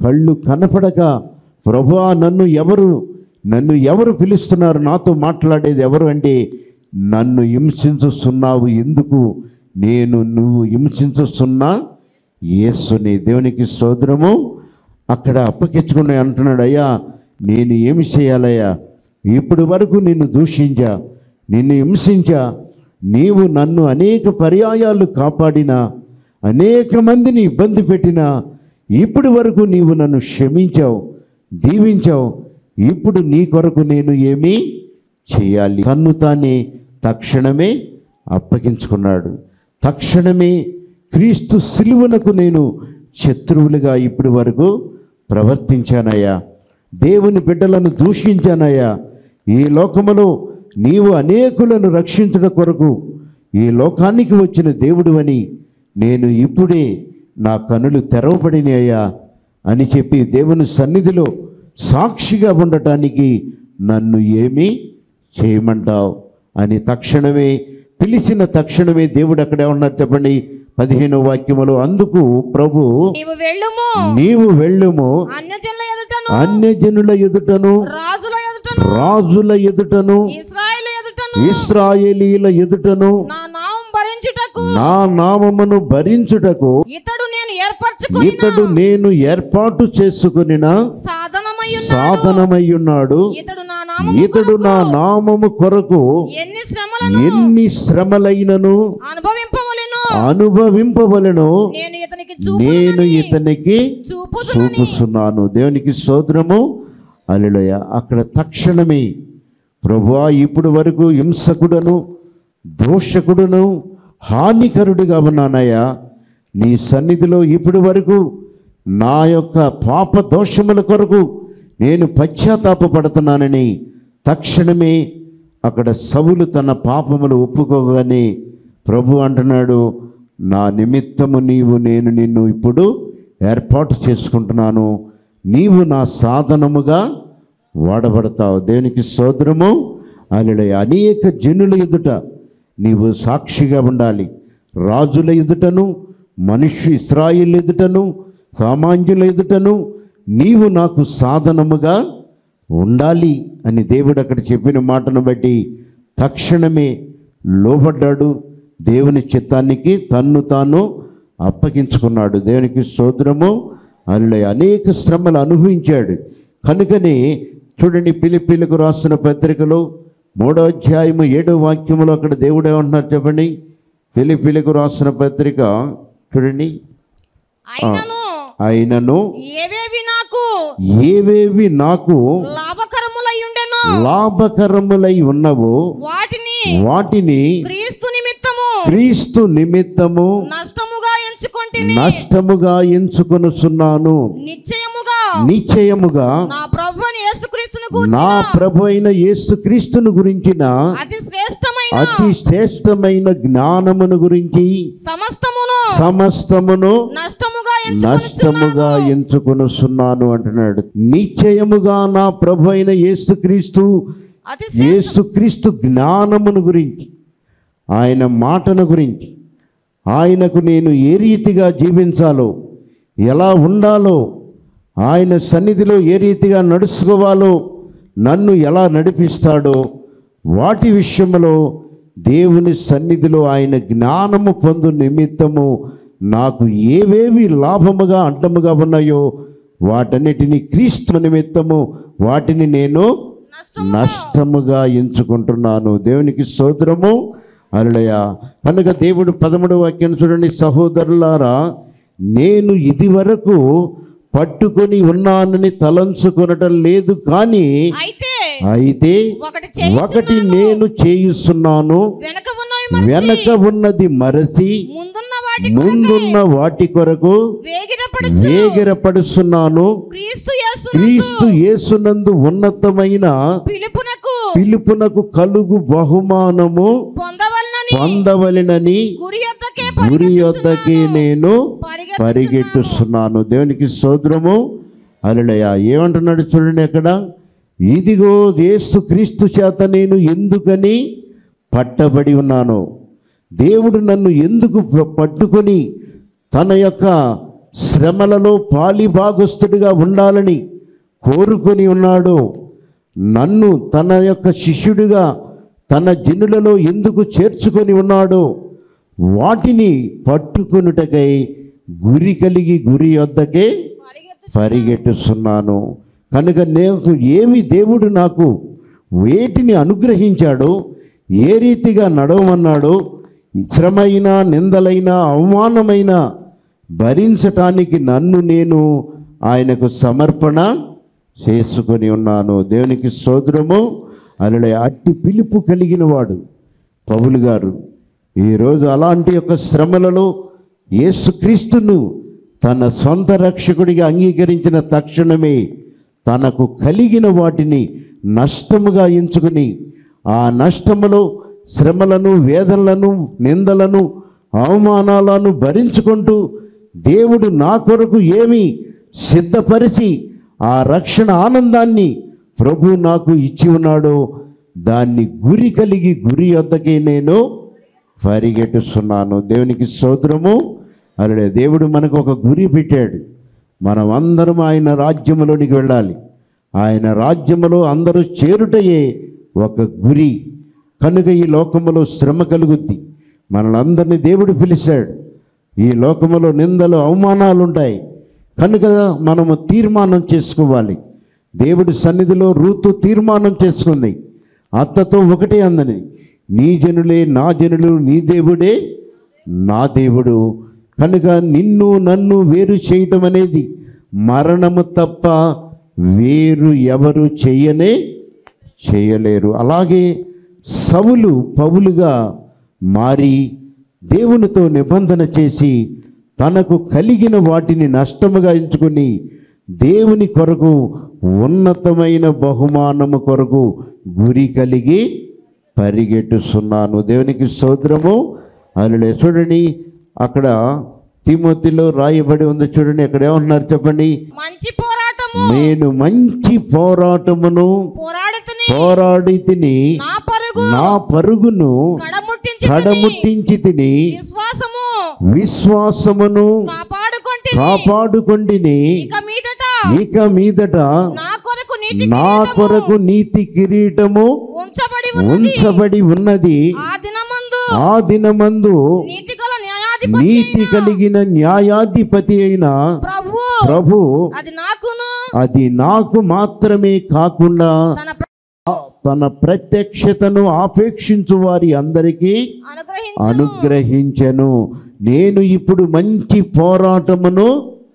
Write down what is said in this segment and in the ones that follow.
కళ్ళు కనపడక ప్రభువా నన్ను ఎవరు నన్ను ఎవరు పిలుస్తున్నారు నాతో మాట్లాడేది ఎవరు అంటే నన్ను హింసించుస్తున్నావు ఎందుకు నేను నువ్వు హింసించుస్తున్నా యేసుని దేవునికి సోదరము అక్కడ అప్పగించుకుని అంటున్నాడు అయ్యా నేను ఏమి చేయాలయ్యా ఇప్పటి వరకు నిన్ను దూషించా నిన్ను హింసించా నీవు నన్ను అనేక పర్యాయాలు కాపాడినా అనేక మందిని ఇబ్బంది పెట్టినా ఇప్పటి వరకు నీవు నన్ను క్షమించావు దీవించావు ఇప్పుడు నీ కొరకు నేను ఏమి చేయాలి తన్ను తానే తక్షణమే అప్పగించుకున్నాడు తక్షణమే క్రీస్తు సిలువనకు నేను శత్రువులుగా ఇప్పటి వరకు ప్రవర్తించానయ్యా దేవుని బిడ్డలను దూషించానయ్యా ఈ లోకములో నీవు అనేకులను రక్షించడం కొరకు ఈ లోకానికి వచ్చిన దేవుడు అని నేను ఇప్పుడే నా కనులు తెరవబడినాయ్యా అని చెప్పి దేవుని సన్నిధిలో సాక్షిగా ఉండటానికి నన్ను ఏమీ చేయమంటావు అని తక్షణమే పిలిచిన తక్షణమే దేవుడు అక్కడే ఉన్నారు చెప్పండి పదిహేను వాక్యములు అందుకు ప్రభు నీవు వెళ్ళుము నీవు వెళ్ళుము అన్యజనుల ఎదుటను అన్యజనుల ఎదుటను రాజుల ఎదుటను రాజుల ఎదుటను ఇస్రాయేల్ ఎదుటను ఇస్రాయేలీల ఎదుటను నా నామం భరించుటకు నా నామమును భరించుటకు ఇతడు నేను ఏర్పరచుకుని ఇతడు నేను ఏర్పాటు చేసుకునిన సాధనమై సాధనమయ్యున్నాడు ఇతడు నా నామం ఇతడు నా నామము కొరకు ఎన్ని శ్రమలను ఎన్ని శ్రమలైనను అనుభవింపవలెను అనుభవింపవలను నేను ఇతనికి నేను ఇతనికి చూపుదునని చూపుతున్నాను దేవునికి స్తోత్రము అలెలుయ అక్కడ తక్షణమే ప్రభువా ఇప్పుడు వరకు హింసకుడను దోషకుడును హానికరుడిగా ఉన్నానయ్యా నీ సన్నిధిలో ఇప్పుడు వరకు నా యొక్క పాప దోషముల కొరకు నేను పశ్చాత్తాపపడుతున్నానని తక్షణమే అక్కడ సవులు తన పాపములు ఒప్పుకోగానే ప్రభు అంటున్నాడు నా నిమిత్తము నీవు నేను నిన్ను ఇప్పుడు ఏర్పాటు చేసుకుంటున్నాను నీవు నా సాధనముగా వాడబడతావు దేవునికి సోదరము అల్లుడ అనేక జనుల ఎదుట నీవు సాక్షిగా ఉండాలి రాజుల ఎదుటను మనిషి ఇస్రాయిల్ ఎదుటను సామాన్యుల ఎదుటను నీవు నాకు సాధనముగా ఉండాలి అని దేవుడు అక్కడ చెప్పిన మాటను బట్టి తక్షణమే లోబడ్డాడు దేవుని చిత్తానికి తన్ను తాను అప్పగించుకున్నాడు దేవునికి సోదరము అల్లు అనేక శ్రమలు అనుభవించాడు కనుకనే చూడండి పిలిపిలకు రాసిన పత్రికలో మూడో అధ్యాయము ఏడో వాక్యములో అక్కడ దేవుడు ఏమంటున్నారు చెప్పండి పిలిపిలకు రాసిన పత్రిక చూడండి అయినను ఆయనను ఏవేవి నాకు ఏవేవి నాకు లాభకరములై ఉండెను లాభకరములై ఉన్నవో వాటిని వాటిని క్రీస్తు నిమిత్తము క్రీస్తు నిమిత్తము నష్టముగా ఎంచుకొంటిని నష్టముగా ఎంచుకొనుచున్నాను నిశ్చయముగా నిశ్చయముగా నా ప్రభు అని యేసుక్రీస్తును నా ప్రభు అయిన యేసుక్రీస్తును గురించిన అతి శ్రేష్టమైన అతి శ్రేష్టమైన జ్ఞానమును గురించి సమస్తమును సమస్తమును నష్టముగా నష్టముగా ఎంచుకొనుచున్నాను ఎంచుకొనుచున్నాను అంటున్నాడు నిశ్చయముగా నా ప్రభు అయిన యేసుక్రీస్తు అతి శ్రే- యేసుక్రీస్తు జ్ఞానమును గురించి ఆయన మాటను గురించి ఆయనకు నేను ఏ రీతిగా జీవించాలో ఎలా ఉండాలో ఆయన సన్నిధిలో ఏ రీతిగా నడుచుకోవాలో నన్ను ఎలా నడిపిస్తాడో వాటి విషయంలో దేవుని సన్నిధిలో ఆయన జ్ఞానము పొందు నిమిత్తము నాకు ఏవేవి లాభముగా అడ్డముగా ఉన్నాయో వాటన్నిటిని క్రీస్తు నిమిత్తము వాటిని నేను నష్టము నష్టముగా ఎంచుకుంటున్నాను దేవునికి స్తోత్రము అలయ కనుక దేవుడు పదమూడు వాక్యం చూడండి సహోదరులారా నేను ఇది వరకు పట్టుకొని ఉన్నానని తలంచుకొనటం లేదు కానీ అయితే అయితే ఒకటి చేయి ఒకటి నేను చేయుస్తున్నాను వెనక ఉన్నవి మరి వెనక ఉన్నది మరచి ముందున్న వాటి ముందున్న వాటి కొరకు వేగిరపడు వేగిరపడుస్తున్నాను క్రీస్తు యేసు క్రీస్తు యేసునందు ఉన్నతమైన పిలుపునకు పిలుపునకు కలుగు బహుమానము పొందవలనని పొందవలెనని గురి యొద్దకే గురి యొద్దకి నేను పరిగెత్తుచున్నాను. పరిగెట్టుస్తున్నాను దేవునికి సోదరము అలడయ ఏమంటున్నాడు చూడండి అక్కడ ఇదిగో యేసు క్రీస్తు చేత నేను ఎందుకని పట్టబడి ఉన్నాను దేవుడు నన్ను ఎందుకు ప- పట్టుకొని తన యొక్క శ్రమలలో పాలిభాగస్తుడిగా ఉండాలని కోరుకొని ఉన్నాడో నన్ను తన యొక్క శిష్యుడిగా తన జనులలో ఎందుకు చేర్చుకొని ఉన్నాడో వాటిని పట్టుకొనుటకై గురి కలిగి గురి వద్దకే పరిగెత్తు పరిగెట్టుస్తున్నాను కనుక నేను ఏమి దేవుడు నాకు వేటిని అనుగ్రహించాడో ఏ రీతిగా నడవమన్నాడో శ్రమైన నిందలైన అవమానమైన భరించటానికి నన్ను నేను ఆయనకు సమర్పణ చేసుకొని ఉన్నాను దేవునికి సోదరము అలా అట్టి పిలుపు కలిగిన వాడు పౌలు గారు ఈరోజు అలాంటి యొక్క శ్రమలలో యేసుక్రీస్తును తన సొంత రక్షకుడిగా అంగీకరించిన తక్షణమే తనకు కలిగిన వాటిని నష్టముగా ఎంచుకుని ఆ నష్టములో శ్రమలను వేదనలను నిందలను అవమానాలను భరించుకుంటూ దేవుడు నా కొరకు ఏమి సిద్ధపరిచి ఆ రక్షణ ఆనందాన్ని ప్రభు నాకు ఇచ్చి ఉన్నాడో దాన్ని గురి కలిగి గురి వద్దకే నేను పరిగెట్టుస్తున్నాను దేవునికి స్తోత్రము అలడే దేవుడు మనకు ఒక గురి పెట్టాడు మనం అందరం ఆయన రాజ్యములోనికి వెళ్ళాలి ఆయన రాజ్యములో అందరూ చేరుటయే ఒక గురి కనుక ఈ లోకములో శ్రమ కలుగుద్ది మనలందరినీ దేవుడు పిలిచాడు ఈ లోకములో నిందలు అవమానాలు ఉంటాయి కనుక మనము తీర్మానం చేసుకోవాలి దేవుడి సన్నిధిలో రూతు తీర్మానం చేసుకుంది అత్తతో ఒకటే అందని నీ జనులే నా జనులు నీ దేవుడే నా దేవుడు కనుక నిన్ను నన్ను వేరు చేయటం అనేది మరణము తప్ప వేరు ఎవరు చేయనే చేయలేరు అలాగే సవులు పౌలుగా మారి దేవునితో నిబంధన చేసి తనకు కలిగిన వాటిని నష్టముగా ఎంచుకుని దేవుని కొరకు ఉన్నతమైన బహుమానము కొరకు గురి కలిగి పరిగెట్టుస్తున్నాను దేవునికి స్తోత్రము అలా చూడండి అక్కడ తిమోతిలో రాయబడి ఉంది చూడండి అక్కడ ఏమంటున్నారు చెప్పండి మంచి పోరాటము నేను మంచి పోరాటమును పోరాడుతుని పోరాడి తిని నా పరుగు నా పరుగును కడముట్టించి కడముట్టించి తిని విశ్వాసము విశ్వాసమును కాపాడుకొంటి కాపాడుకొంటిని ఇక మీదట ఇక మీదట నా కొరకు నీతి నా కొరకు నీతి కిరీటము ఉంచబడి ఉన్నది ఉంచబడి ఉన్నది ఆ దినమందు ఆ దినమందు నీతి గల న్యాయాధిపతి నీతి కలిగిన న్యాయాధిపతి అయిన ప్రభు ప్రభు అది నాకును అది నాకు మాత్రమే కాకుండా తన ప్ర- తన ప్రత్యక్షతను ఆపేక్షించు వారి అందరికీ అనుగ్రహించు అనుగ్రహించెను నేను ఇప్పుడు మంచి పోరాటమును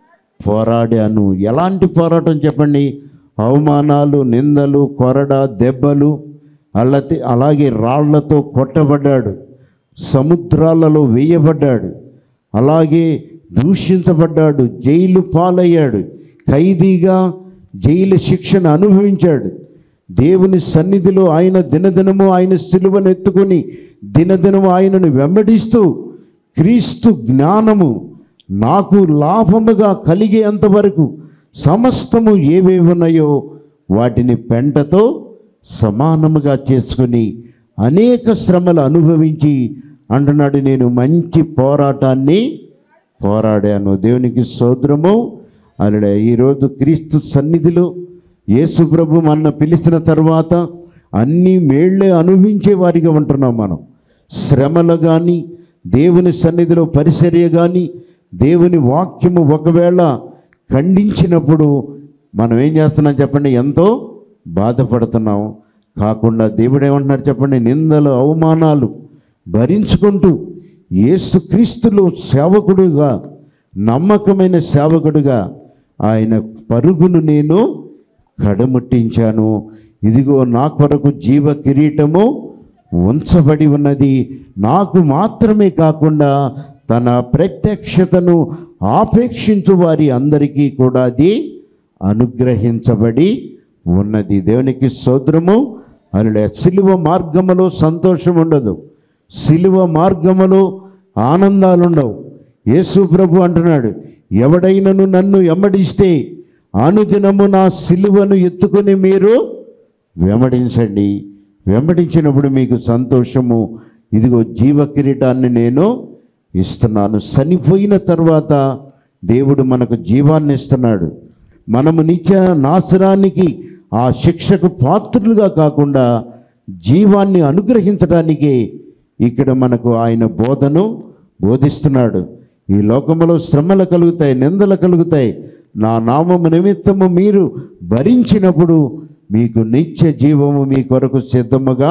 పోరాడాను ఎలాంటి పోరాటం చెప్పండి అవమానాలు నిందలు కొరడ దెబ్బలు అల్లతి అలాగే రాళ్లతో కొట్టబడ్డాడు సముద్రాలలో వేయబడ్డాడు అలాగే దూషించబడ్డాడు జైలు పాలయ్యాడు ఖైదీగా జైలు శిక్షను అనుభవించాడు దేవుని సన్నిధిలో ఆయన దినదినము ఆయన సిలువను ఎత్తుకొని దినదినము ఆయనను వెంబడిస్తూ క్రీస్తు జ్ఞానము నాకు లాభముగా కలిగేంతవరకు సమస్తము ఏవేవి ఉన్నాయో వాటిని పెంటతో సమానముగా చేసుకుని అనేక శ్రమలు అనుభవించి అంటున్నాడు నేను మంచి పోరాటాన్ని పోరాడాను దేవునికి సోదరము అలడే ఈరోజు క్రీస్తు సన్నిధిలో యేసు ప్రభు మన పిలిచిన తర్వాత అన్ని మేళ్ళే అనుభవించే వారిగా ఉంటున్నాం మనం శ్రమలు కానీ దేవుని సన్నిధిలో పరిచర్య కానీ దేవుని వాక్యము ఒకవేళ ఖండించినప్పుడు మనం ఏం చేస్తున్నాం చెప్పండి ఎంతో బాధపడుతున్నాం కాకుండా దేవుడు ఏమంటున్నారు చెప్పండి నిందలు అవమానాలు భరించుకుంటూ యేసుక్రీస్తులో సేవకుడుగా నమ్మకమైన సేవకుడుగా ఆయన పరుగును నేను కడముట్టించాను ఇదిగో నా కొరకు జీవ కిరీటము ఉంచబడి ఉన్నది నాకు మాత్రమే కాకుండా తన ప్రత్యక్షతను ఆపేక్షించు వారి అందరికీ కూడా అది అనుగ్రహించబడి ఉన్నది దేవునికి స్తోత్రము అలా సిలువ మార్గములో సంతోషం ఉండదు సిలువ మార్గములో ఆనందాలు ఉండవు యేసు ప్రభు అంటున్నాడు ఎవడైనను నన్ను ఎమ్మడిస్తే అనుదినము నా సిలువను ఎత్తుకొని మీరు వెంబడించండి వెంబడించినప్పుడు మీకు సంతోషము ఇదిగో జీవ కిరీటాన్ని నేను ఇస్తున్నాను చనిపోయిన తర్వాత దేవుడు మనకు జీవాన్ని ఇస్తున్నాడు మనము నిత్య నాశనానికి ఆ శిక్షకు పాత్రులుగా కాకుండా జీవాన్ని అనుగ్రహించడానికి ఇక్కడ మనకు ఆయన బోధను బోధిస్తున్నాడు ఈ లోకములో శ్రమలు కలుగుతాయి నిందలు కలుగుతాయి నా నామము నిమిత్తము మీరు భరించినప్పుడు మీకు నిత్య జీవము మీ కొరకు సిద్ధముగా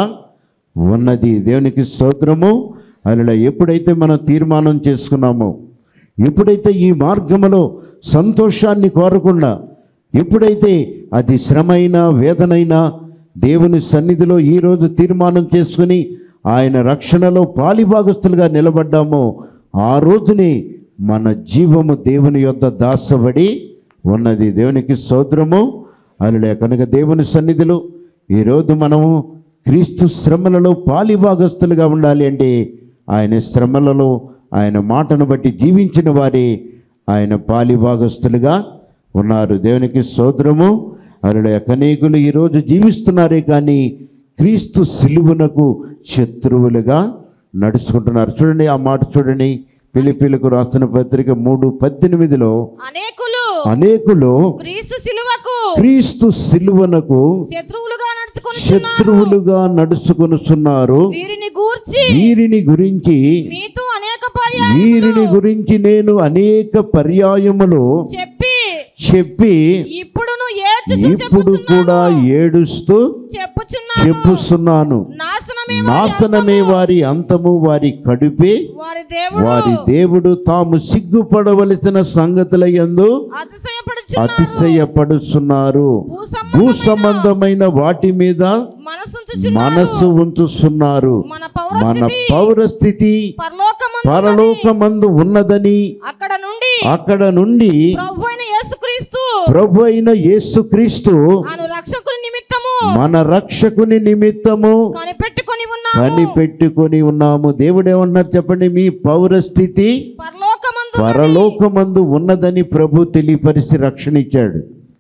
ఉన్నది దేవునికి స్తోత్రము అలా ఎప్పుడైతే మనం తీర్మానం చేసుకున్నామో ఎప్పుడైతే ఈ మార్గములో సంతోషాన్ని కోరకుండా ఎప్పుడైతే అది శ్రమైనా వేదనైనా దేవుని సన్నిధిలో ఈరోజు తీర్మానం చేసుకుని ఆయన రక్షణలో పాలిభాగస్తులుగా నిలబడ్డామో ఆ రోజునే మన జీవము దేవుని యొద్ద దాసబడి ఉన్నది దేవునికి స్తోత్రము అలా కనుక దేవుని సన్నిధిలో ఈరోజు మనము క్రీస్తు శ్రమలలో పాలిభాగస్తులుగా ఉండాలి అంటే ఆయన శ్రమలలో ఆయన మాటను బట్టి జీవించిన వారే ఆయన పాలిభాగస్తులుగా ఉన్నారు దేవునికి స్తోత్రము అలా కనీకులు ఈరోజు జీవిస్తున్నారే కానీ క్రీస్తు సిలువునకు శత్రువులుగా నడుచుకుంటున్నారు చూడండి ఆ మాట చూడండి పిలిపిలకు రాస్తున్న పత్రిక మూడు పద్దెనిమిదిలో అనేకులు అనేకులు క్రీస్తు సిలువకు క్రీస్తు సిలువనకు శత్రువులుగా నడుచుకొని శత్రువులుగా నడుచుకొనుచున్నారు వీరిని గూర్చి వీరిని గురించి మీతో అనేక పర్యాయం వీరిని గురించి నేను అనేక పర్యాయములు చెప్పి చెప్పి ఇప్పుడును ఏడ్చుచు ఇప్పుడు కూడా ఏడుస్తూ చెప్పుచున్నాను చెప్పుస్తున్నాను నాశనమే నాశనమే వారి అంతము వారి కడుపే వారి దేవుడు వారి దేవుడు తాము సిగ్గుపడవలసిన సంగతుల యందు అతిశయపడుచున్నారు అతిశయపడుచున్నారు భూ సంబంధమైన వాటి మీద మనసుంచుచున్నారు మనస్సు ఉంచుతున్నారు మన మన పౌరస్థితి పౌరస్థితి పరలోకమందు పరలోకమందు ఉన్నదని అక్కడ నుండి అక్కడ నుండి ప్రభు అయిన యేసుక్రీస్తు ప్రభు అయిన యేసుక్రీస్తు అను రక్షకుని నిమిత్తము మన రక్షకుని నిమిత్తము కనిపెట్టుకొని ఉన్నాము కనిపెట్టుకొని ఉన్నాము దేవుడేమన్నారు చెప్పండి మీ పౌరస్థితి పరలోకమందు పరలోకమందు ఉన్నదని ప్రభు తెలియపరిచి రక్షణ ఇచ్చాడు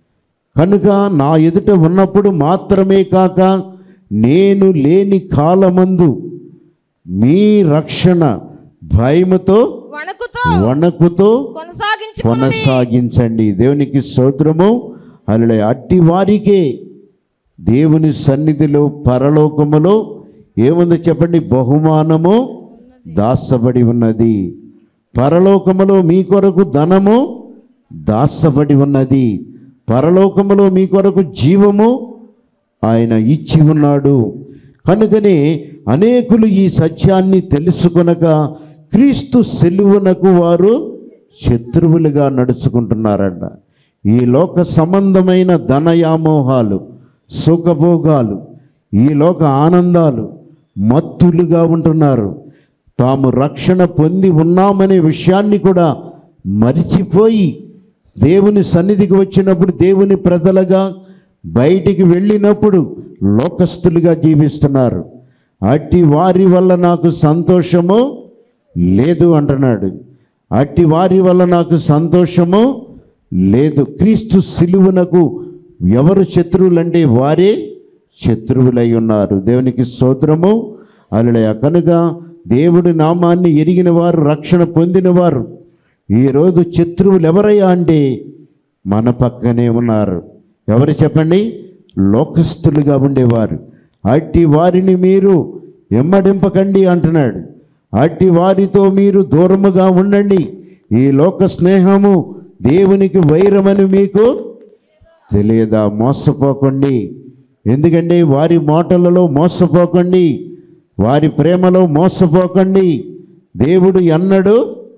కనుక నా ఎదుట ఉన్నప్పుడు మాత్రమే కాక నేను లేని కాలమందు మీ రక్షణ భయముతో వణుకుతో వణకుతో కొనసాగించు కొనసాగించండి దేవునికి స్తోత్రము అలా అట్టి వారికే దేవుని సన్నిధిలో పరలోకములో ఏముందో చెప్పండి బహుమానము దాసబడి ఉన్నది పరలోకములో మీ కొరకు ధనము దాసబడి ఉన్నది పరలోకములో మీ కొరకు జీవము ఆయన ఇచ్చి ఉన్నాడు కనుకనే అనేకులు ఈ సత్యాన్ని తెలుసుకొనక క్రీస్తు సెలువునకు వారు శత్రువులుగా నడుచుకుంటున్నారంట ఈ లోక సంబంధమైన ధనయామోహాలు సుఖభోగాలు ఈ లోక ఆనందాలు మత్తులుగా ఉంటున్నారు తాము రక్షణ పొంది ఉన్నామనే విషయాన్ని కూడా మరిచిపోయి దేవుని సన్నిధికి వచ్చినప్పుడు దేవుని ప్రజలుగా బయటికి వెళ్ళినప్పుడు లోకస్తులుగా జీవిస్తున్నారు అట్టి వారి వల్ల నాకు సంతోషము లేదు అంటున్నాడు అట్టి వారి వల్ల నాకు సంతోషము లేదు క్రీస్తు సిలువునకు ఎవరు శత్రువులంటే వారే శత్రువులై ఉన్నారు దేవునికి స్తోత్రము అలలయ కనుక దేవుడి నామాన్ని ఎరిగిన వారు రక్షణ పొందినవారు ఈరోజు శత్రువులు ఎవరయ్యా అంటే మన పక్కనే ఉన్నారు ఎవరు చెప్పండి లోకస్తులుగా ఉండేవారు అట్టి వారిని మీరు ఎమ్మడింపకండి అంటున్నాడు అట్టి వారితో మీరు దూరముగా ఉండండి ఈ లోక స్నేహము దేవునికి వైరమని మీకు తెలియదా మోసపోకండి ఎందుకంటే వారి మాటలలో మోసపోకండి వారి ప్రేమలో మోసపోకండి దేవుడు ఎన్నడు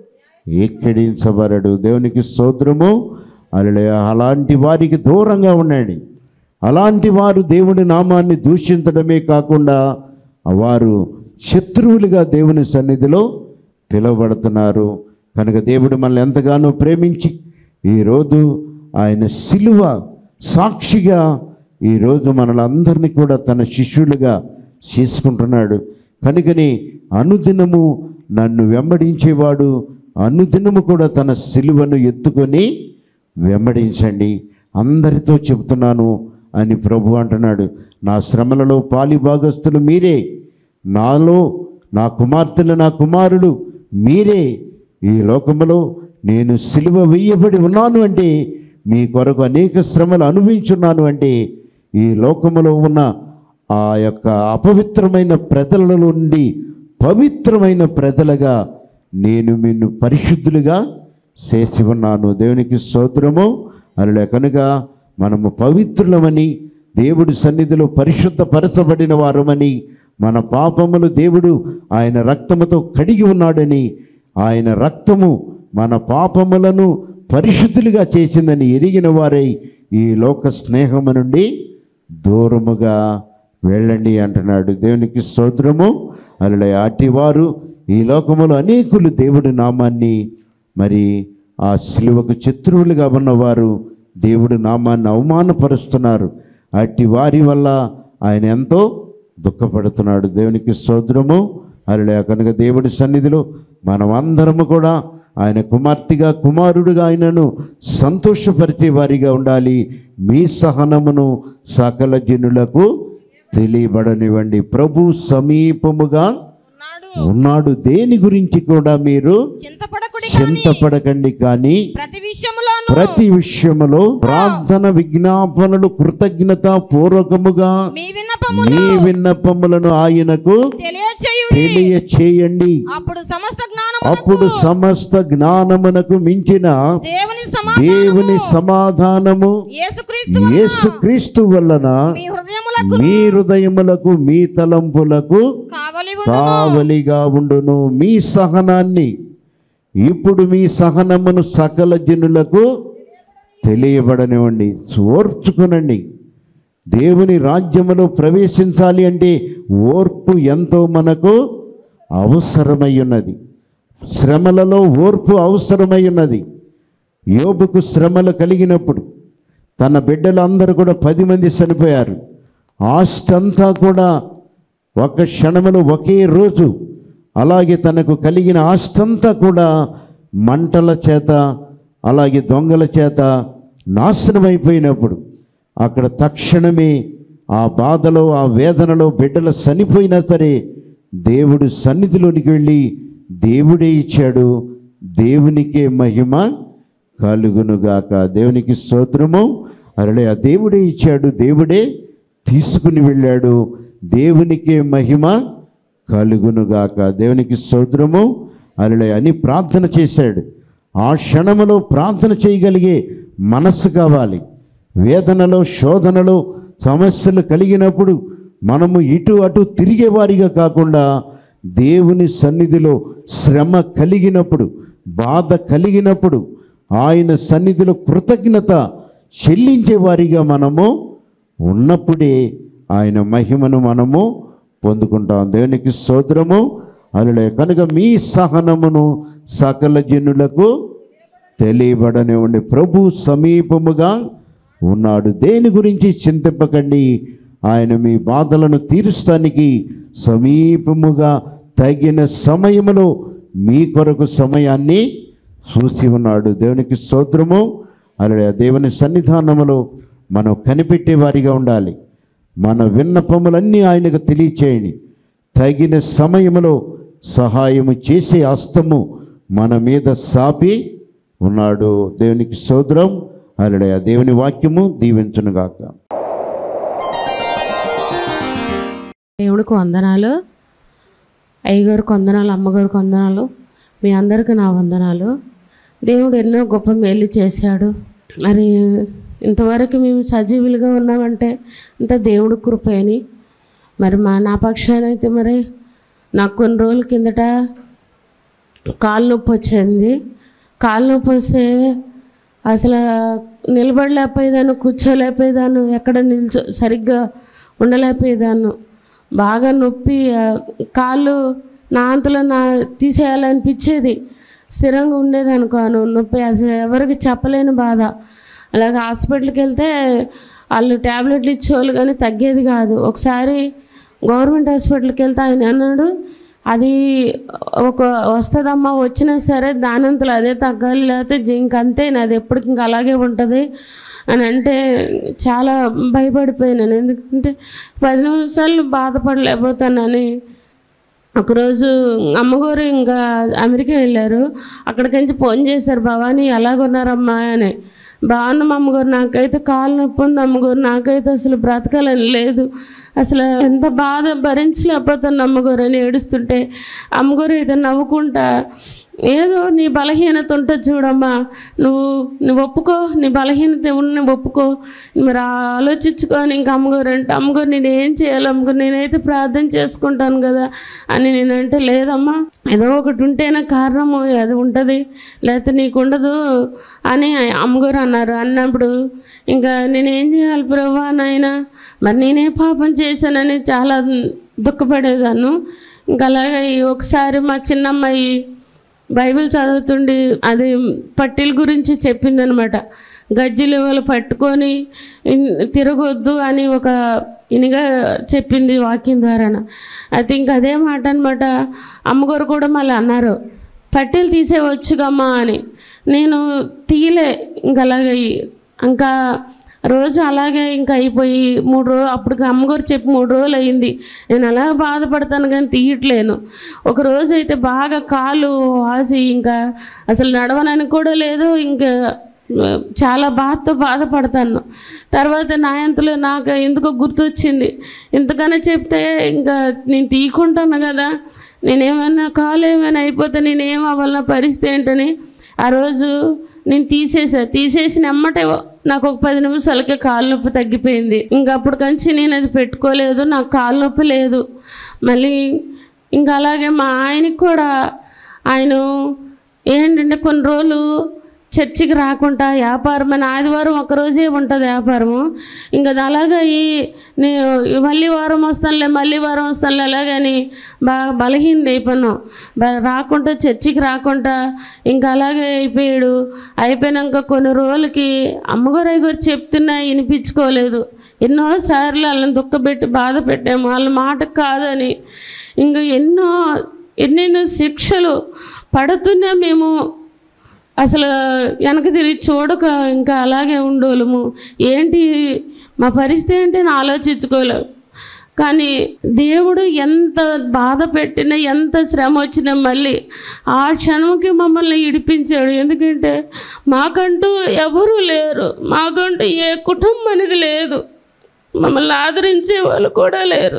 ఎక్కడించబడడు దేవునికి స్తోత్రము అలా అలాంటి వారికి దూరంగా ఉండండి అలాంటి వారు దేవుడి నామాన్ని దూషించడమే కాకుండా వారు శత్రువులుగా దేవుని సన్నిధిలో పిలువబడుతున్నారు కనుక దేవుడు మనల్ని ఎంతగానో ప్రేమించి ఈరోజు ఆయన సిలువ సాక్షిగా ఈరోజు మనలందరినీ కూడా తన శిష్యులుగా చేసుకుంటున్నాడు కనుకని అనుదినము నన్ను వెంబడించేవాడు అనుదినము కూడా తన సిలువను ఎత్తుకొని వెంబడించండి అందరితో చెబుతున్నాను అని ప్రభు అంటున్నాడు నా శ్రమలలో పాలిభాగస్తులు మీరే నాలో నా కుమార్తెలు నా కుమారులు మీరే ఈ లోకములో నేను సిలువ వేయబడి ఉన్నాను అంటే మీ కొరకు అనేక శ్రమలు అనుభవించున్నాను అంటే ఈ లోకములో ఉన్న ఆ యొక్క అపవిత్రమైన ప్రజల నుండి పవిత్రమైన ప్రజలుగా నేను నిన్ను పరిశుద్ధులుగా చేసి ఉన్నాను దేవునికి స్తోత్రము అలా కనుక మనము పవిత్రులమని దేవుడి సన్నిధిలో పరిశుద్ధపరచబడిన వారమని మన పాపములు దేవుడు ఆయన రక్తముతో కడిగి ఉన్నాడని ఆయన రక్తము మన పాపములను పరిశుద్ధులుగా చేసిందని ఎరిగిన వారై ఈ లోక స్నేహము నుండి దూరముగా వెళ్ళండి అంటున్నాడు దేవునికి స్తోత్రము అలా అటివారు ఈ లోకములో అనేకులు దేవుడి నామాన్ని మరి ఆ శిలువకు శత్రువులుగా ఉన్నవారు దేవుడి నామాన్ని అవమానపరుస్తున్నారు అట్టి వారి వల్ల ఆయన ఎంతో దుఃఖపడుతున్నాడు దేవునికి స్తోత్రము అలా కనుక దేవుడి సన్నిధిలో మనం అందరము కూడా ఆయన కుమార్తెగా కుమారుడుగా ఆయనను సంతోషపరిచే వారిగా ఉండాలి మీ సహనమును సకల జనులకు తెలియబడనివ్వండి ప్రభు సమీపముగా ఉన్నాడు ఉన్నాడు దేని గురించి కూడా మీరు చింతపడకుడి గాని చింతపడకండి కానీ ప్రతి విషయములోను ప్రతి విషయములో ప్రార్థన విజ్ఞాపనలు కృతజ్ఞత పూర్వకముగా మీ విన్నపములు మీ విన్నపములను ఆయనకు తెలియచేయుడి తెలియచేయండి అప్పుడు సమస్త అప్పుడు జ్ఞానమునకు సమస్త జ్ఞానమునకు మించిన దేవుని దేవుని సమాధానము సమాధానము యేసుక్రీస్తు యేసుక్రీస్తు వలన మీ హృదయములకు మీ హృదయములకు మీ తలంపులకు కావలి కావలిగా ఉండును మీ సహనాన్ని ఇప్పుడు మీ సహనమును సకల జనులకు తెలియబడనివ్వండి ఓర్చుకునండి దేవుని రాజ్యములో ప్రవేశించాలి అంటే ఓర్పు ఎంతో మనకు అవసరమై ఉన్నది శ్రమలలో ఓర్పు అవసరమై ఉన్నది యోబుకు శ్రమలు కలిగినప్పుడు తన బిడ్డలు అందరూ కూడా పది మంది చనిపోయారు ఆస్తి అంతా కూడా ఒక క్షణములో ఒకే రోజు అలాగే తనకు కలిగిన ఆస్తంతా కూడా మంటల చేత అలాగే దొంగల చేత నాశనమైపోయినప్పుడు అక్కడ తక్షణమే ఆ బాధలో ఆ వేదనలో బిడ్డలు చనిపోయినా సరే దేవుడు సన్నిధిలోనికి వెళ్ళి దేవుడే ఇచ్చాడు దేవునికే మహిమ కలుగునుగాక దేవునికి స్తోత్రము అరలే ఆ దేవుడే ఇచ్చాడు దేవుడే తీసుకుని వెళ్ళాడు దేవునికే మహిమ కలుగునుగాక దేవునికి స్తోత్రము అరలే అని ప్రార్థన చేశాడు ఆ క్షణములో ప్రార్థన చేయగలిగే మనస్సు కావాలి వేదనలో శోధనలో సమస్యలు కలిగినప్పుడు మనము ఇటు అటు తిరిగేవారిగా కాకుండా దేవుని సన్నిధిలో శ్రమ కలిగినప్పుడు బాధ కలిగినప్పుడు ఆయన సన్నిధిలో కృతజ్ఞత చెల్లించే వారిగా మనము ఉన్నప్పుడే ఆయన మహిమను మనము పొందుకుంటాం దేవునికి స్తోత్రము అలలే కనుక మీ సహనమును సకల జనులకు తెలియబడనివ్వండి ప్రభు సమీపముగా ఉన్నాడు దేని గురించి చింతింపకండి ఆయన మీ బాధలను తీరుస్తానికి సమీపముగా తగిన సమయములో మీ కొరకు సమయాన్ని చూసి ఉన్నాడు దేవునికి స్తోత్రము అలాగే దేవుని సన్నిధానములో మనం కనిపెట్టే వారిగా ఉండాలి మన విన్నపములన్నీ ఆయనకు తెలియచేయండి తగిన సమయములో సహాయము చేసే హస్తము మన మీద సాపి ఉన్నాడు దేవునికి స్తోత్రం అలాగే దేవుని వాక్యము దీవించునుగాక దేవుడికి వందనాలు అయ్యగారికి వందనాలు అమ్మగారికి వందనాలు మీ అందరికీ నా వందనాలు దేవుడు ఎన్నో గొప్ప మేలు చేశాడు మరి ఇంతవరకు మేము సజీవులుగా ఉన్నామంటే ఇంత దేవుడి కృపని మరి మా నా పక్షాన అయితే మరి నాకు కొన్ని రోజుల కిందట కాలు నొప్పి వచ్చింది కాలు నొప్పి వస్తే అసలు నిలబడలేకపోయేదాన్ని కూర్చోలేకపోయేదాన్ని ఎక్కడ నిల్చో సరిగ్గా ఉండలేకపోయేదాన్ని బాగా నొప్పి ఆ, కాళ్ళు నా అంతలో నా తీసేయాలనిపించేది స్థిరంగా ఉండేది అనుకోను నొప్పి అసలు ఎవరికి చెప్పలేని బాధ అలాగే హాస్పిటల్కి వెళ్తే వాళ్ళు ట్యాబ్లెట్లు ఇచ్చేవాళ్ళు కానీ తగ్గేది కాదు ఒకసారి గవర్నమెంట్ హాస్పిటల్కి వెళ్తే ఆయన అన్నాడు అది ఒక వస్తుందమ్మా వచ్చినా సరే దానంతలో అదే తగ్గాలి లేకపోతే జీ- ఇంకంతే నాది ఎప్పటికి ఇంకా అలాగే ఉంటుంది అని అంటే చాలా భయపడిపోయినాను ఎందుకంటే పది నిమిషాలు బాధపడలేకపోతానని ఒకరోజు అమ్మగారు ఇంకా అమెరికా వెళ్ళారు అక్కడికించి ఫోన్ చేశారు భవానీ ఎలాగున్నారమ్మా అని బాగున్నాం అమ్మగారు నాకైతే కాలు నొప్పి ఉంది అమ్మగారు నాకైతే అసలు బ్రతకాలని లేదు అసలు ఎంత బాధ భరించలేకపోతాను అమ్మగారు అని ఏడుస్తుంటే అమ్మగారు అయితే నవ్వుకుంటా ఏదో నీ బలహీనత ఉంటుంది చూడమ్మా నువ్వు నువ్వు ఒప్పుకో నీ బలహీనత ఉన్న ఒప్పుకో మరి ఆలోచించుకొని ఇంక అమ్మగారు అంటే అమ్మగారు నేను ఏం చేయాలి అమ్మగారు నేనైతే ప్రార్థన చేసుకుంటాను కదా అని నేనంటే లేదమ్మా ఏదో ఒకటి ఉంటేనే కారణము అది ఉంటుంది లేకపోతే నీకు ఉండదు అని అమ్మగారు అన్నారు అన్నప్పుడు ఇంకా నేనేం చేయాలి ప్రభా నాయన మరి నేనే పాపం చేశానని చాలా దుఃఖపడేదాన్ని ఇంకా అలాగే ఒకసారి మా చిన్నమ్మాయి బైబిల్ చదువుతుండి అది పట్టీల గురించి చెప్పిందనమాట గజ్జలు వాళ్ళు పట్టుకొని ఇన్- తిరగొద్దు అని ఒక ఇనిగా చెప్పింది వాక్యం ద్వారాన అయితే ఇంక అదే మాట అనమాట అమ్మగారు కూడా మళ్ళీ అన్నారు పట్టీలు తీసేవచ్చుగమ్మా అని నేను తీయలే ఇంక అలాగే ఇంకా రోజు అలాగే ఇంకా అయిపోయి మూడు రోజు అప్పుడు అమ్మగారు చెప్పి మూడు రోజులు అయింది నేను అలా బాధపడతాను కానీ తీయట్లేను ఒక రోజు అయితే బాగా కాలు వాసి ఇంకా అసలు నడవనని కూడా లేదు ఇంకా ఆ, చాలా బాధతో బాధపడతాను తర్వాత నా అంతలో నాకు ఎందుకో గుర్తొచ్చింది ఇంతకన్నా చెప్తే ఇంకా నేను తీయకుంటాను కదా నేనేమైనా కాలు ఏమైనా అయిపోతే నేనేం అవ్వాలి నా పరిస్థితి ఏంటని ఆ రోజు నేను తీసేసా తీసేసిన ఎమ్మటే నాకు ఒక పది నిమిషాలకే కాలు నొప్పి తగ్గిపోయింది ఇంకా అప్పుడు కంచి నేను అది పెట్టుకోలేదు నాకు కాలు నొప్పి లేదు మళ్ళీ ఇంకా అలాగే మా ఆయనకి కూడా ఆయన ఏంటంటే కొన్ని రోజులు చర్చికి రాకుండా వ్యాపారం అని ఆదివారం ఒకరోజే ఉంటుంది వ్యాపారము ఇంకా అది అలాగే ఈ నేను మళ్ళీ వారం వస్తానులే మళ్ళీ వారం వస్తానులే అలాగని బాగా బలహీన అయిపోయాను బా- రాకుండా చర్చికి రాకుండా ఇంకా అలాగే అయిపోయాడు అయిపోయినాక కొన్ని రోజులకి అమ్మగారు అయ్యగారు చెప్తున్నా వినిపించుకోలేదు ఎన్నోసార్లు వాళ్ళని దుఃఖపెట్టి బాధ పెట్టాము వాళ్ళ మాట కాదని ఇంకా ఎన్నో ఎన్నెన్నో శిక్షలు పడుతున్నా మేము అసలు వెనక తిరిగి చూడక ఇంకా అలాగే ఉండోలము ఏంటి మా పరిస్థితి ఏంటి అని ఆలోచించుకోలేము కానీ దేవుడు ఎంత బాధ పెట్టినా ఎంత శ్రమ వచ్చినా మళ్ళీ ఆ క్షణంకి మమ్మల్ని ఇడిపించాడు ఎందుకంటే మాకంటూ ఎవరూ లేరు మాకంటూ ఏ కుటుంబం అనేది లేదు మమ్మల్ని ఆదరించే వాళ్ళు కూడా లేరు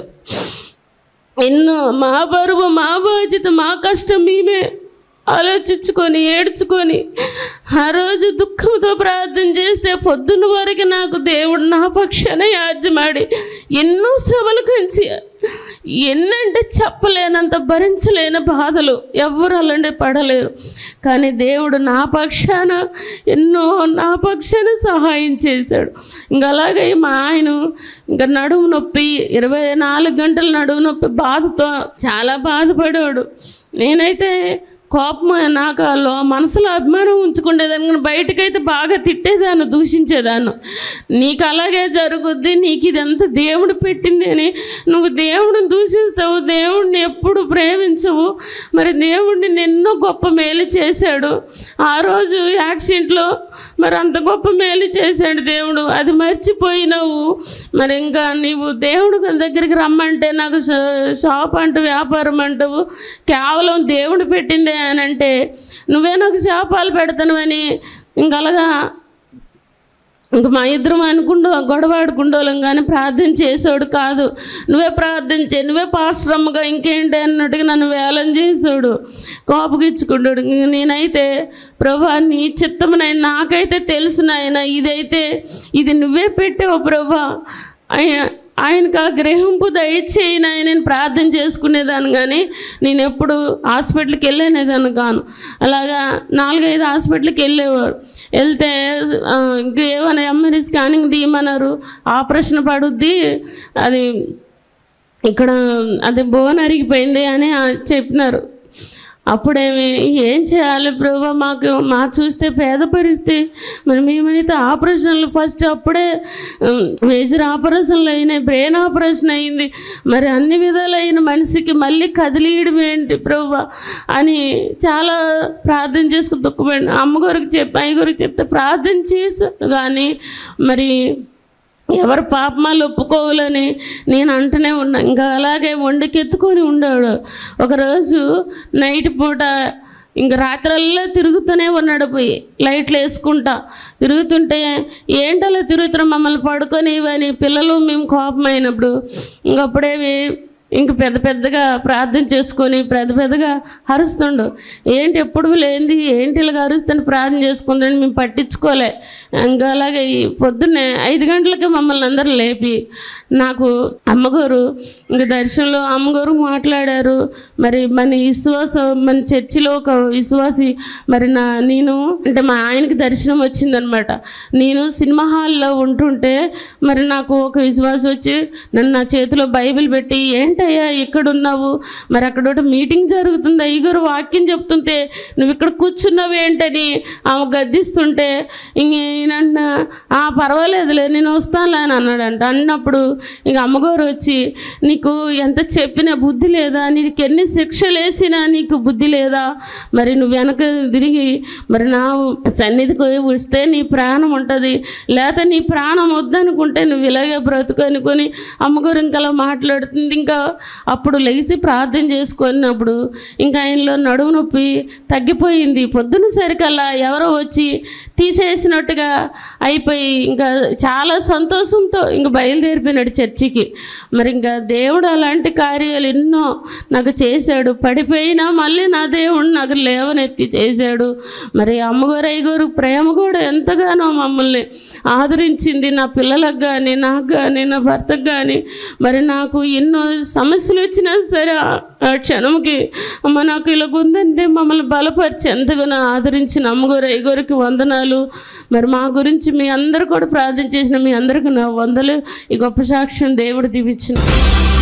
ఎన్నో మా బరువు మా బాధ్యత మా కష్టం మేమే ఆలోచించుకొని ఏడ్చుకొని ఆ రోజు దుఃఖంతో ప్రార్థన చేస్తే పొద్దున్న వరకు నాకు దేవుడు నా పక్షాన యాజ్యమాడి ఎన్నో శ్రమలు కంచి ఎన్నంటే చెప్పలేనంత భరించలేని బాధలు ఎవ్వరు అలాంటి పడలేరు కానీ దేవుడు నా పక్షాన ఎన్నో నా పక్షాన సహాయం చేశాడు ఇంకా అలాగే మా ఆయన ఇంకా నడుము నొప్పి ఇరవై నాలుగు గంటల నడుము నొప్పి బాధతో చాలా బాధపడాడు నేనైతే కోపం నాకు ఆ లో మనసులో అభిమానం ఉంచుకునేదాన్ని కానీ బయటకైతే బాగా తిట్టేదాన్ని దూషించేదాన్ని నీకు అలాగే జరుగుద్ది నీకు ఇదంతా దేవుడు పెట్టింది అని నువ్వు దేవుడిని దూషిస్తావు దేవుడిని ఎప్పుడు ప్రేమించవు మరి దేవుడిని ఎన్నో గొప్ప మేలు చేశాడు ఆ రోజు యాక్సిడెంట్లో మరి అంత గొప్ప మేలు చేశాడు దేవుడు అది మర్చిపోయినావు మరి ఇంకా నీవు దేవుడు దగ్గరికి రమ్మంటే నాకు షా- షాప్ అంటూ వ్యాపారం అంటావు కేవలం దేవుడు పెట్టిందే అని అంటే నువ్వే నాకు శాపాలు పెడతాను ఇంకా అలాగా ఇంక మా ఇద్దరం అనుకుంటూ గొడవ ఆడుకుంటోళ్ళం కానీ ప్రార్థన చేసాడు కాదు నువ్వే ప్రార్థన చే నువ్వే పాశ్రమగా ఇంకేంటి అన్నట్టుగా నన్ను వేలం చేసాడు కోపగిచ్చుకుంటాడు ఇంక నేనైతే ప్రభా నీ చిత్తమునైనా నాకైతే తెలుసు నాయన ఇదైతే ఇది నువ్వే పెట్టావు ప్రభా ఆయన ఆయనకు ఆ గ్రహింపు దయచేయి నాయన నేను ప్రార్థన చేసుకునేదాన్ని కానీ నేను ఎప్పుడు హాస్పిటల్కి వెళ్ళనేదాన్ని కాను అలాగా నాలుగైదు హాస్పిటల్కి వెళ్ళేవాడు వెళ్తే ఆ, ఇంక ఏమైనా ఎంఆర్ఐ స్కానింగ్ తీయమన్నారు ఆపరేషన్ పడుద్ది అది ఇక్కడ అది బోన్ అరిగిపోయింది అని ఆ చెప్పినారు అప్పుడేమి ఏం చేయాలి ప్రభా మాకు మా చూస్తే పేద పరిస్థితి మరి మేమైతే ఆపరేషన్లు ఫస్ట్ అప్పుడే ఉమ్, మేజర్ ఆపరేషన్లు అయినాయి బ్రెయిన్ ఆపరేషన్ అయింది మరి అన్ని విధాలైన మనిషికి మళ్ళీ కదిలీయడం ఏంటి ప్రభా అని చాలా ప్రార్థన చేసుకుని దుఃఖపడి అమ్మగారికి చెప్పి అయ్యగారికి చెప్తే ప్రార్థన చేశాను కానీ మరి ఎవరు పాపమాలు ఒప్పుకోవాలని నేను అంటూనే ఉన్నా ఇంకా అలాగే వండుకెత్తుకొని ఉండాడు ఒకరోజు నైట్ పూట ఇంక రాత్రల్లా తిరుగుతూనే ఉన్నాడు పోయి లైట్లు వేసుకుంటా తిరుగుతుంటే ఏంటలా తిరుగుతున్నాం మమ్మల్ని పడుకొని ఇవని పిల్లలు మేము కోపమైనప్పుడు ఇంకప్పుడేమి ఇంక పెద్ద పెద్దగా ప్రార్థన చేసుకొని పెద్ద పెద్దగా అరుస్తుండు ఏంటి ఎప్పుడు లేనిది ఏంటి ఇలాగ అరుస్తుంటే ప్రార్థన చేసుకుందని మేము పట్టించుకోలే ఇంకా అలాగే ఈ పొద్దున్నే ఐదు గంటలకి మమ్మల్ని అందరూ లేపి నాకు అమ్మగారు ఇంక దర్శనంలో అమ్మగారు మాట్లాడారు మరి మన విశ్వాస మన చర్చిలో ఒక విశ్వాసి మరి నా నేను అంటే మా ఆయనకి దర్శనం వచ్చిందనమాట నేను సినిమా హాల్లో ఉంటుంటే మరి నాకు ఒక విశ్వాసం వచ్చి నన్ను నా చేతిలో బైబిల్ పెట్టి ఏంటయ్యా ఇక్కడ ఉన్నావు మరి అక్కడ ఒకటి మీటింగ్ జరుగుతుంది అయ్యగారు వాక్యం చెప్తుంటే నువ్వు ఇక్కడ కూర్చున్నావు ఏంటని ఆమె గద్దిస్తుంటే ఇంకేనన్న ఆ పర్వాలేదులే నేను వస్తానులే అని అన్నాడంట అన్నప్పుడు ఇంక అమ్మగారు వచ్చి నీకు ఎంత చెప్పినా బుద్ధి లేదా నీకు ఎన్ని శిక్షలు వేసినా నీకు బుద్ధి లేదా మరి నువ్వు వెనక తిరిగి మరి నా సన్నిధికి వస్తే నీ ప్రాణం ఉంటుంది లేకపోతే నీ ప్రాణం వద్దనుకుంటే నువ్వు ఇలాగే బ్రతుకు అనుకొని అమ్మగారు ఇంకా అలా మాట్లాడుతుంది ఇంకా అప్పుడు లేచి ప్రార్థన చేసుకున్నప్పుడు ఇంకా ఆయనలో నడుము నొప్పి తగ్గిపోయింది పొద్దున సరికల్లా ఎవరో వచ్చి తీసేసినట్టుగా అయిపోయి ఇంకా చాలా సంతోషంతో ఇంకా బయలుదేరిపోయినాడు చర్చికి మరి ఇంకా దేవుడు అలాంటి కార్యాలు ఎన్నో నాకు చేశాడు పడిపోయినా మళ్ళీ నా దేవుడు నాకు లేవనెత్తి చేశాడు మరి అమ్మగారు అయ్యగారు ప్రేమ కూడా ఎంతగానో మమ్మల్ని ఆదరించింది నా పిల్లలకు కానీ నాకు కానీ నా భర్తకు కానీ మరి నాకు ఎన్నో సమస్యలు వచ్చినా సరే ఆ- ఆ క్షణంకి అమ్మ నాకు ఇలా ఉందంటే మమ్మల్ని బలపరిచి ఎంతగానో ఆదరించిన అమ్మగారు అయ్యగారికి వందనాలు మరి మా గురించి మీ అందరూ కూడా ప్రార్థన చేసిన మీ అందరికీ నా వందలు ఈ గొప్ప సాక్ష్యం దేవుడు దీవించిన